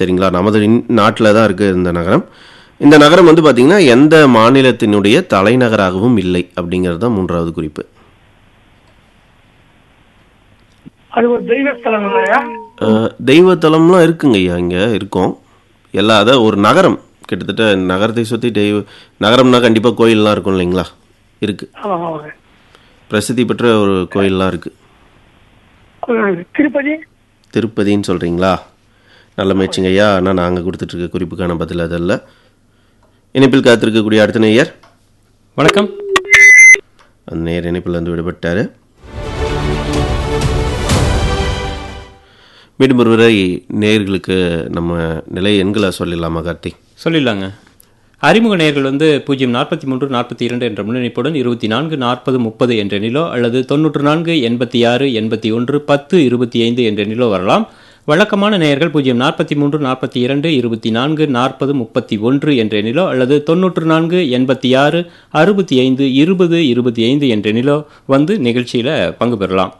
சரிங்களா நமது நாட்டில் தான் இருக்குது இந்த நகரம் இந்த நகரம் வந்து பார்த்திங்கன்னா எந்த மாநிலத்தினுடைய தலைநகராகவும் இல்லை அப்படிங்கிறது தான் மூன்றாவது குறிப்பு அது ஒரு தெய்வ ஸ்தலம் இல்லையா அஹ், தெய்வத்தலம்லாம் இருக்குங்க ஐயா இங்கே இருக்கும் எல்லா அதாவது ஒரு நகரம் கிட்டத்தட்ட நகரத்தை சுற்றி தெய்வ நகரம்னா கண்டிப்பாக கோயில்லாம் இருக்கும் இல்லைங்களா இருக்குது ஆமா ஆமாங்க பிரசித்தி பெற்ற ஒரு கோயில்லாம் இருக்குது அஹ் திருப்பதி திருப்பதின்னு சொல்கிறீங்களா நல்ல முயற்சிங்க ஐயா ஆனால் நாங்கள் கொடுத்துட்ருக்க குறிப்புக்கான பதில் அதல்ல இணைப்பில் காத்திருக்கக்கூடிய அடுத்த நேயர் வணக்கம் அந்த நேர் இணைப்பில் வந்து விடுபட்டார் மீண்டும் ஒருவரை நேயர்களுக்கு நம்ம நிலை எண்களை சொல்லிடலாமா கார்த்திக் சொல்லிடலாங்க அறிமுக நேயர்கள் வந்து பூஜ்ஜியம் நாற்பத்தி மூன்று நாற்பத்தி இரண்டு என்ற முன்னணிப்புடன் இருபத்தி நான்கு நாற்பது முப்பது என்ற நிலோ அல்லது தொண்ணூற்று நான்கு எண்பத்தி ஆறு எண்பத்தி ஒன்று பத்து இருபத்தி ஐந்து என்ற நிலோ வரலாம் வழக்கமான நேயர்கள் பூஜ்ஜியம் நாற்பத்தி மூன்று நாற்பத்தி இரண்டு இருபத்தி நான்கு நாற்பது முப்பத்தி ஒன்று என்ற நிலோ அல்லது தொண்ணூற்று நான்கு எண்பத்தி ஆறு அறுபத்தி ஐந்து இருபது இருபத்தி ஐந்து என்ற நிலோ வந்து நிகழ்ச்சியில் பங்கு பெறலாம்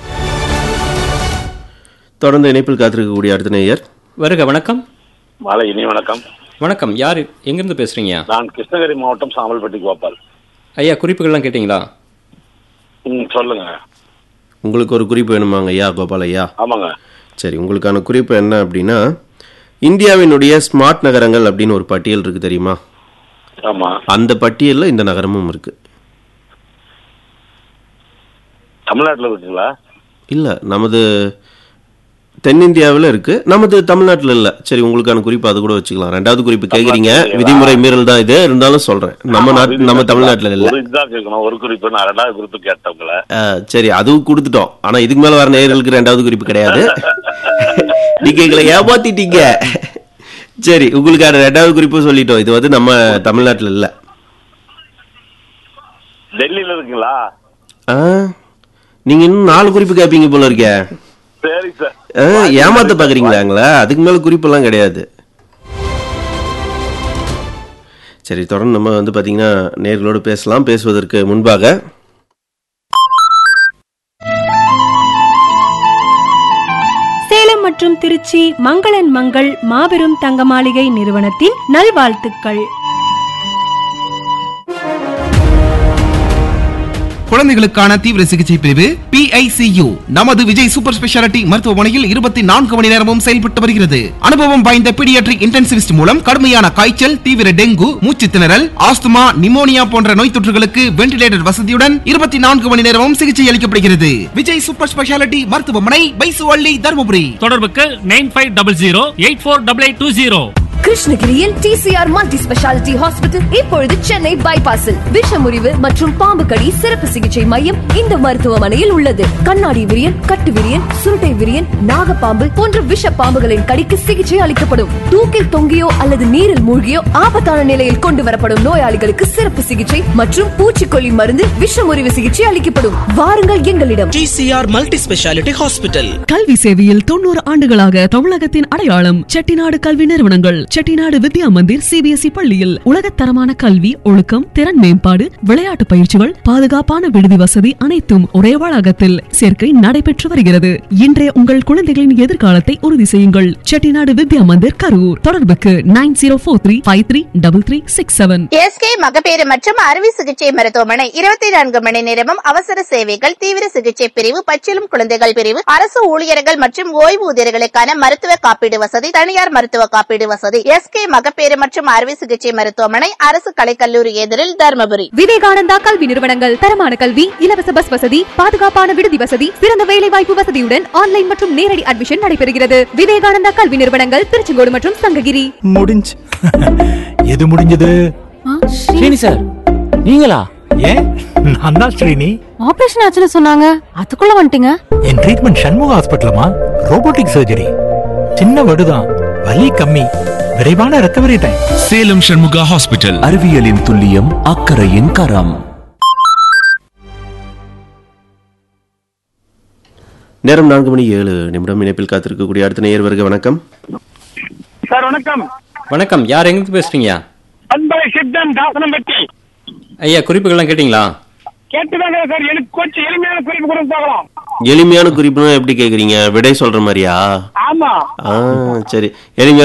தொடர்ந்து இணைப்பில் காத்திருக்கக்கூடிய அடுத்த நேயர் வருக வணக்கம் மாலை இனி வணக்கம் வணக்கம் யார் எங்கேருந்து பேசுகிறீங்க நான் கிருஷ்ணகிரி மாவட்டம் சாம்பல்பட்டி கோபால் ஐயா குறிப்புகள்லாம் கேட்டிங்களா ம் சொல்லுங்க உங்களுக்கு ஒரு குறிப்பு வேணுமாங்க ஐயா கோபால் ஐயா ஆமாங்க சரி உங்களுக்கான குறிப்பு என்ன அப்படின்னா இந்தியாவினுடைய ஸ்மார்ட் நகரங்கள் அப்படின்னு ஒரு பட்டியல் இருக்குது தெரியுமா ஆமா அந்த பட்டியலில் இந்த நகரமும் இருக்குது தமிழ்நாட்டுல இருக்குங்களா இல்லை நமது தென்னிந்தியாவில் இருக்கு நமது தமிழ்நாட்டில் இல்லை சரி உங்களுக்கான குறிப்பு அது கூட வச்சுக்கலாம் ரெண்டாவது குறிப்பு கேட்குறீங்க தமிழ்நாட்டுல விதிமுறை மீறல் தான் இது இருந்தாலும் சொல்கிறேன் நம்ம நாட்டு நம்ம தமிழ்நாட்டில் இல்லை ஒரு இதுதான் கேட்கணும் ஒரு குறிப்பு நான் ரெண்டாவது குறிப்பு கேட்டவங்கள சரி அதுவும் கொடுத்துட்டோம் ஆனால் இதுக்கு மேலே வர நேயர்களுக்கு ரெண்டாவது குறிப்பு கிடையாது நீங்க எங்களை ஏமாத்திட்டீங்க சரி உங்களுக்கான ரெண்டாவது குறிப்பு சொல்லிட்டோம் இது வந்து நம்ம தமிழ்நாட்டில் இல்லை டெல்லியில இருக்குங்களா ஆ நீங்கள் இன்னும் நாலு குறிப்பு கேட்பீங்க போல இருக்கே சரி சார் ஆ, ஏமாத்த பார்க்குறீங்களாங்களா அதுக்கு மேலே குறிப்பெல்லாம் கிடையாது சரி தொடர்ந்து நம்ம வந்து பார்த்தீங்கன்னா நேர்களோடு பேசலாம் பேசுவதற்கு முன்பாக சேலம் மற்றும் திருச்சி மங்களன் மங்கள் மாபெரும் தங்க மாளிகை நிறுவனத்தின் நல்வாழ்த்துக்கள் குழந்தைகளுக்கான தீவிர சிகிச்சை பிரிவு PICU நமது விஜய் சூப்பர் ஸ்பெஷாலிட்டி மருத்துவமனையில் இருபத்தி நான்கு மணி நேரமும் செயல்பட்டு வருகிறது அனுபவம் வாய்ந்த பீடியாட்ரிக் இன்டென்சிவிஸ்ட் மூலம் கடுமையான காய்ச்சல் தீவிர டெங்கு மூச்சு திணறல் ஆஸ்துமா நிமோனியா போன்ற நோய் தொற்றுகளுக்கு வென்டிலேட்டர் வசதியுடன் இருபத்தி நான்கு மணி நேரமும் சிகிச்சை அளிக்கப்படுகிறது விஜய் சூப்பர் ஸ்பெஷாலிட்டி மருத்துவமனை பைசுவள்ளி தருமபுரி தொடர்புக்கு nine five double zero eight four double eight two zero கிருஷ்ணகிரியில் டிசிஆர் மல்டி ஸ்பெஷாலிட்டி ஹாஸ்பிட்டல் இப்பொழுது சென்னை பைபாஸில் விஷமுறிவு மற்றும் பாம்பு கடி சிறப்பு சிகிச்சை மையம் இந்த மருத்துவமனையில் உள்ளது கண்ணாடி விரியன் கட்டு விரியன் சுருட்டை விரியன் நாகப்பாம்பு போன்ற விஷ பாம்புகளின் கடிக்கு சிகிச்சை அளிக்கப்படும் தூக்கில் தொங்கியோ அல்லது நீரில் மூழ்கியோ ஆபத்தான நிலையில் கொண்டு வரப்படும் நோயாளிகளுக்கு சிறப்பு சிகிச்சை மற்றும் பூச்சிக்கொல்லி மருந்து விஷமுறிவு சிகிச்சை அளிக்கப்படும் வாருங்கள் எங்களிடம் டிசிஆர் மல்டி ஸ்பெஷாலிட்டி ஹாஸ்பிட்டல் கல்வி சேவையில் தொண்ணூறு ஆண்டுகளாக தமிழகத்தின் அடையாளம் செட்டிநாடு கல்வி நிறுவனங்கள் செட்டிநாடு வித்யா மந்திர் சிபிஎஸ்இ பள்ளியில் உலகத்தரமான கல்வி ஒழுக்கம் திறன் மேம்பாடு விளையாட்டு பயிற்சிகள் பாதுகாப்பான விடுதி வசதி அனைத்தும் ஒரே வளாகத்தில் சேர்க்கை நடைபெற்று வருகிறது இன்றைய உங்கள் குழந்தைகளின் எதிர்காலத்தை உறுதி செய்யுங்கள் செட்டிநாடு வித்யா மந்திர் கரூர் தொடர்புக்கு nine zero four three five three double three six seven SK மகப்பேறு மற்றும் அறுவை சிகிச்சை மருத்துவமனை இருபத்தி நான்கு மணி நேரமும் அவசர சேவைகள் தீவிர சிகிச்சை பிரிவு பச்சிலும் குழந்தைகள் பிரிவு அரசு ஊழியர்கள் மற்றும் ஓய்வூதியர்களுக்கான மருத்துவ காப்பீடு வசதி தனியார் மருத்துவ காப்பீடு வசதி எஸ்கே மகப்பேறு மற்றும் அறுவை சிகிச்சை மருத்துவமனை அரசு கலைக்கல்லூரி எதிரில் தருமபுரி விவேகானந்தா கல்வி நிறுவனங்கள் தரமான கல்வி இலவச பஸ் வசதி பாதுகாப்பான விடுதி வசதி சிறந்த வேலை வாய்ப்பு வசதியுடன் ஆன்லைன் மற்றும் நேரடி அட்மிஷன் நடைபெறுகிறது விவேகானந்தா கல்வி நிறுவனங்கள் திருச்செங்கோடு மற்றும் சங்ககிரி முடிஞ்சு எது முடிஞ்சது ஸ்ரீனி சார் நீங்களா ஏன் நான் தான் ஸ்ரீனி ஆபரேஷன் ஆச்சுன்னு சொன்னாங்க அதுக்குள்ள வந்துட்டீங்க என் ட்ரீட்மெண்ட் சண்முக ஹாஸ்பிட்டலமா ரோபோட்டிக் சர்ஜரி சின்ன வடுதான் வலி கம்மி விரைவான recovery time Salem Shanmuga hospital அறிவியலின் துல்லியம் அக்கறையின் கரம் நேரம் நான்கு மணி ஏழு நிமிடம் இணைப்பில் காத்திருக்கக்கூடிய அடுத்த நேயர் வருக வணக்கம் சார் வணக்கம் வணக்கம் யார் எங்கிருந்து பேசுறீங்க அன்பரை சித்தன் தாசனம்பட்டி ஐயா குறிப்புகள்லாம் கேட்டிங்களா கேட்டுதாங்க சார் எனக்கு கொஞ்சம் எளிமையான குறிப்பு கொடுத்து பார்க்கலாம் எளிமையான குறிப்புனா எப்படி கேக்குறீங்க விடை சொல்ற மாதிரியா ஆமா ஆ சரி எளிமையான